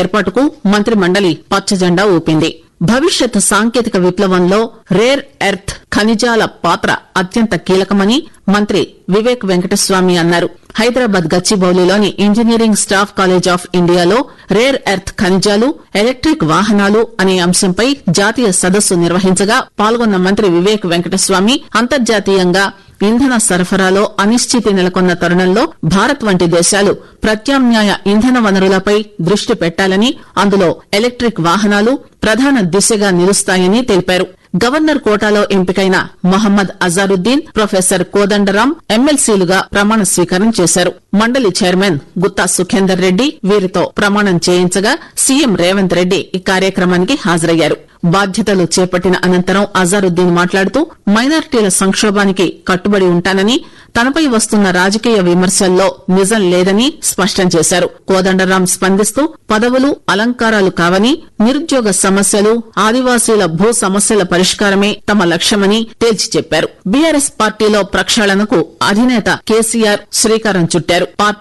ఏర్పాటుకు మంత్రి మండలి పచ్చజెండా ఊపింది భవిష్యత్ సాంకేతిక విప్లవంలో రేర్ ఎర్త్ ఖనిజాల పాత్ర అత్యంత కీలకమని మంత్రి వివేక్ వెంకటస్వామి అన్నారు హైదరాబాద్ గచ్చిబౌలిలోని ఇంజనీరింగ్ స్టాఫ్ కాలేజ్ ఆఫ్ ఇండియాలో రేర్ ఎర్త్ ఖనిజాలు ఎలక్ట్రిక్ వాహనాలు అనే అంశంపై జాతీయ సదస్సు నిర్వహించగా పాల్గొన్న మంత్రి వివేక్ వెంకటస్వామి అంతర్జాతీయంగా ఇంధన సరఫరాలో అనిశ్చితి నెలకొన్న తరుణంలో భారత్ వంటి దేశాలు ప్రత్యామ్నాయ ఇంధన వనరులపై దృష్టి పెట్టాలని అందులో ఎలక్ట్రిక్ వాహనాలు ప్రధాన దిశగా నిలుస్తాయని తెలిపారు గవర్నర్ కోటాలో ఎంపికైన మొహమ్మద్ అజారుద్దీన్ ప్రొఫెసర్ కోదండరాం ఎమ్మెల్సీలుగా ప్రమాణ స్వీకారం చేశారు మండలి చైర్మన్ గుత్తా సుఖేందర్ రెడ్డి వీరితో ప్రమాణం చేయించగా సీఎం రేవంత్ రెడ్డి ఈ కార్యక్రమానికి హాజరయ్యారు బాధ్యతలు చేపట్టిన అనంతరం అజారుద్దీన్ మాట్లాడుతూ మైనారిటీల సంక్షోభానికి కట్టుబడి ఉంటానని తనపై వస్తున్న రాజకీయ విమర్శల్లో నిజం లేదని స్పష్టం చేశారు కోదండరాం స్పందిస్తూ పదవులు అలంకారాలు కావని నిరుద్యోగ సమస్యలు ఆదివాసీల భూ సమస్యల పరిష్కారమే తమ లక్ష్యమని తేల్చి చెప్పారు బీఆర్ఎస్ పార్టీలో ప్రక్షాళనకు అధినేత కేసీఆర్ శ్రీకారం చుట్టారు పార్టీ